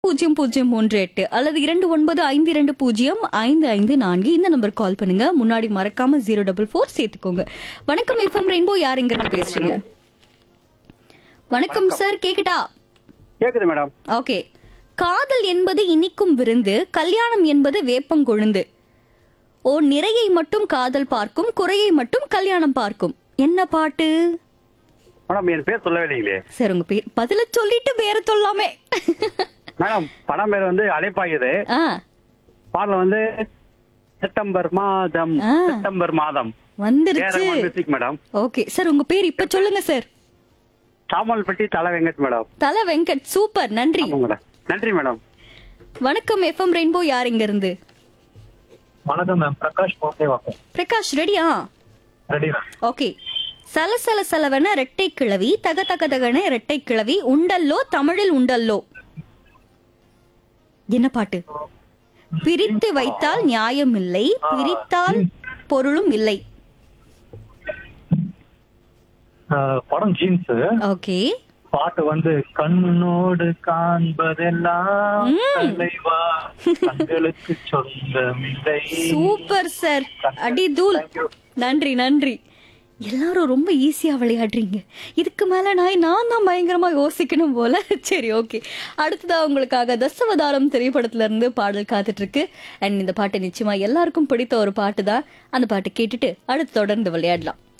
பூஜ்ஜியம் பூஜ்ஜியம் மூன்று எட்டு அல்லது இரண்டு ஒன்பது ஐந்து இரண்டு பூஜ்ஜியம் ஐந்து ஐந்து நான்கு இந்த நம்பர் கால் பண்ணுங்க முன்னாடி மறக்காம ஜீரோ டபுள் ஃபோர் சேர்த்துக்கோங்க வணக்கம் எஃப்எம் ரெயின்போ யாருங்க பேசுறீங்க வணக்கம் சார் கேக்குதா கேக்குது மேடம் ஓகே காதல் என்பது இனிக்கும் விருந்து கல்யாணம் என்பது வேப்பங்கொழுந்து ஓ நிறையை மட்டும் காதல் பார்க்கும் குறையை மட்டும் கல்யாணம் பார்க்கும் என்ன பாட்டு மேடம் என் பேர் சொல்லவே இல்லைங்களே சரி உங்க பேர் பதில சொல்லிட்டு வேற சொல்லாமே மேடம் படம் பேர் வந்து அழைப்பாயுது ஆ பாடல் வந்து செப்டம்பர் மாதம் ஆ. செப்டம்பர் மாதம் வந்துருச்சு மியூசிக் மேடம் ஓகே சார் உங்க பேர் இப்ப சொல்லுங்க சார் சாமல்பட்டி தலை வெங்கட் மேடம் தல வெங்கட் சூப்பர் நன்றி ஆமாம் மேடம் நன்றி மேடம் வணக்கம் எஃப்எம் ரெயின்போ யார் இங்க இருந்து வணக்கம் மேம் பிரகாஷ் போட்டே வாக்கம் பிரகாஷ் ரெடியா ரெடி மேம் ஓகே சலசல சலவன ரெட்டை கிழவி தக தக தகன ரெட்டை கிழவி உண்டல்லோ தமிழில் உண்டல்லோ என்ன பாட்டு பிரித்து வைத்தால் நியாயம் இல்லை பிரித்தால் பொருளும் இல்லை அஹ், படம் ஜீன்ஸ் ஓகே பாட்டு வந்து கண்ணோடு காண்பதெல்லாம் ம். தலைவா கண்களுக்கு சொந்தமில்லை சூப்பர் சார் அடி தூள் நன்றி நன்றி எல்லாரும் ரொம்ப ஈஸியா விளையாடுறீங்க இதுக்கு மேல நான் நான் தான் பயங்கரமா யோசிக்கணும் போல சரி ஓகே அடுத்ததா உங்களுக்காக தசவதாரம் திரைப்படத்துல இருந்து பாடல் காத்துட்டு இருக்கு அண்ட் இந்த பாட்டு நிச்சயமா எல்லாருக்கும் பிடித்த ஒரு பாட்டு தான் அந்த பாட்டு கேட்டுட்டு அடுத்து தொடர்ந்து விளையாடலாம்